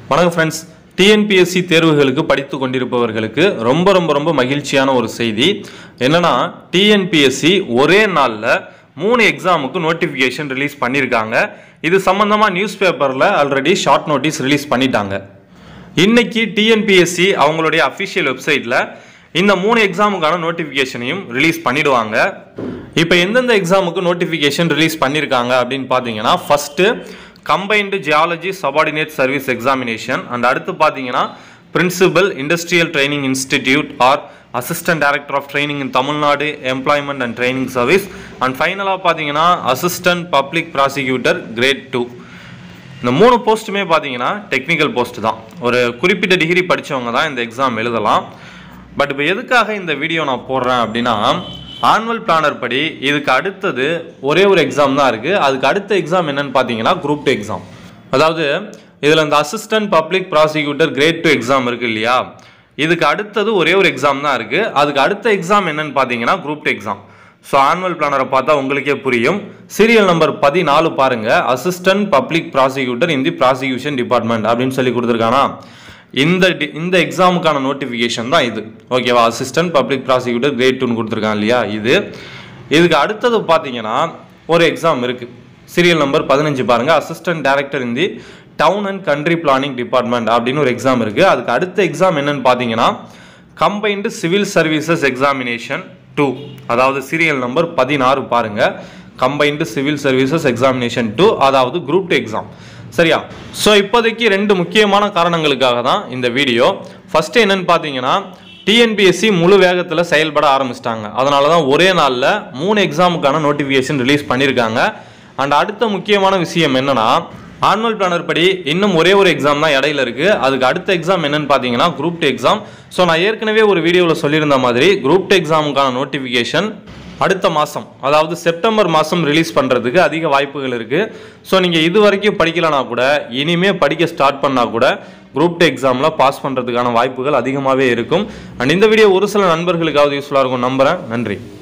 வணக்கம் friends TNPSC தேர்வுகளுக்கு படித்து கொண்டிருப்பவர்களுக்கு ரொம்ப ரொம்ப ரொம்ப மகிழ்ச்சியான ஒரு செய்தி என்னன்னா டிஎன்பிஎஸ்சி ஒரே நாளில் மூணு எக்ஸாமுக்கு நோட்டிஃபிகேஷன் ரிலீஸ் பண்ணியிருக்காங்க இது சம்மந்தமாக நியூஸ் பேப்பரில் ஆல்ரெடி ஷார்ட் நோட்டீஸ் ரிலீஸ் பண்ணிட்டாங்க இன்னைக்கு டிஎன்பிஎஸ்சி அவங்களுடைய அஃபிஷியல் வெப்சைட்டில் இந்த மூணு எக்ஸாமுக்கான நோட்டிஃபிகேஷனையும் ரிலீஸ் பண்ணிடுவாங்க இப்போ எந்தெந்த எக்ஸாமுக்கு நோட்டிஃபிகேஷன் ரிலீஸ் பண்ணியிருக்காங்க அப்படின்னு பார்த்தீங்கன்னா first combined geology subordinate service examination and அடுத்து பார்த்தீங்கன்னா principal industrial training institute or assistant director of training in Tamil Nadu employment and training service and ஃபைனலாக பார்த்தீங்கன்னா assistant public prosecutor grade two இந்த மூணு போஸ்ட்டுமே பார்த்தீங்கன்னா டெக்னிக்கல் போஸ்ட் தான் ஒரு குறிப்பிட்ட டிகிரி படித்தவங்க தான் இந்த எக்ஸாம் எழுதலாம் பட் இப்போ எதுக்காக இந்த வீடியோ நான் போடுறேன் அப்படின்னா ஆனுவல் பிளானர் படி இதுக்கு அடுத்தது ஒரே ஒரு எக்ஸாம் தான் இருக்குது அதுக்கு அடுத்த எக்ஸாம் என்னன்னு பார்த்தீங்கன்னா குரூப் டூ எக்ஸாம் அதாவது இதில் இந்த assistant public prosecutor grade two exam இருக்குது இல்லையா இதுக்கு அடுத்தது ஒரே ஒரு எக்ஸாம் தான் இருக்குது அதுக்கு அடுத்த எக்ஸாம் என்னன்னு பார்த்தீங்கன்னா group two exam so annual பிளானரை பார்த்தா உங்களுக்கே புரியும் சீரியல் நம்பர் பதினாலு பாருங்க assistant public prosecutor in the prosecution department அப்படின்னு சொல்லி கொடுத்துருக்கானா இந்த டி- இந்த எக்ஸாமுக்கான நோட்டிஃபிகேஷன் தான் இது ஓகேவா அசிஸ்டன்ட் பப்ளிக் ப்ராசிக்யூட்டர் கிரேட் டூன்னு கொடுத்துருக்கான் இல்லையா இது இதுக்கு அடுத்தது பார்த்தீங்கன்னா ஒரு எக்ஸாம் இருக்கு சீரியல் நம்பர் பதினஞ்சு பாருங்க assistant director in the town and country planning department அப்படின்னு ஒரு எக்ஸாம் இருக்கு அதுக்கு அடுத்த எக்ஸாம் என்னன்னு பார்த்தீங்கன்னா combined civil services examination two அதாவது சீரியல் நம்பர் பதினாறு பாருங்க combined civil services examination two அதாவது குரூப் டூ எக்ஸாம் சரியா ஸோ இப்போதைக்கு ரெண்டு முக்கியமான காரணங்களுக்காக தான் இந்த வீடியோ ஃபர்ஸ்ட் என்னன்னு பார்த்தீங்கன்னா டிஎன்பிஎஸ்சி முழு வேகத்தில் செயல்பட ஆரம்பிச்சிட்டாங்க அதனால தான் ஒரே நாளில் மூணு எக்ஸாமுக்கான நோட்டிஃபிகேஷன் ரிலீஸ் பண்ணியிருக்காங்க அண்ட் அடுத்த முக்கியமான விஷயம் என்னன்னா ஆனுவல் பிளானர் படி இன்னும் ஒரே ஒரு எக்ஸாம் தான் இடையில இருக்கு அதுக்கு அடுத்த எக்ஸாம் என்னன்னு பார்த்தீங்கன்னா குரூப் டூ எக்ஸாம் ஸோ நான் ஏற்கனவே ஒரு வீடியோவில் சொல்லியிருந்த மாதிரி குரூப் டூ எக்ஸாமுக்கான நோட்டிஃபிகேஷன் அடுத்த மாதம் அதாவது செப்டம்பர் மாதம் ரிலீஸ் பண்ணுறதுக்கு அதிக வாய்ப்புகள் இருக்குது ஸோ நீங்கள் இது வரைக்கும் படிக்கலனா கூட இனிமே படிக்க ஸ்டார்ட் பண்ணால் கூட குரூப் டூ எக்ஸாமில் பாஸ் பண்ணுறதுக்கான வாய்ப்புகள் அதிகமாகவே இருக்கும் அண்ட் இந்த வீடியோ ஒரு சில நண்பர்களுக்காவது யூஸ்ஃபுல்லாக இருக்கும் நம்புகிறேன் நன்றி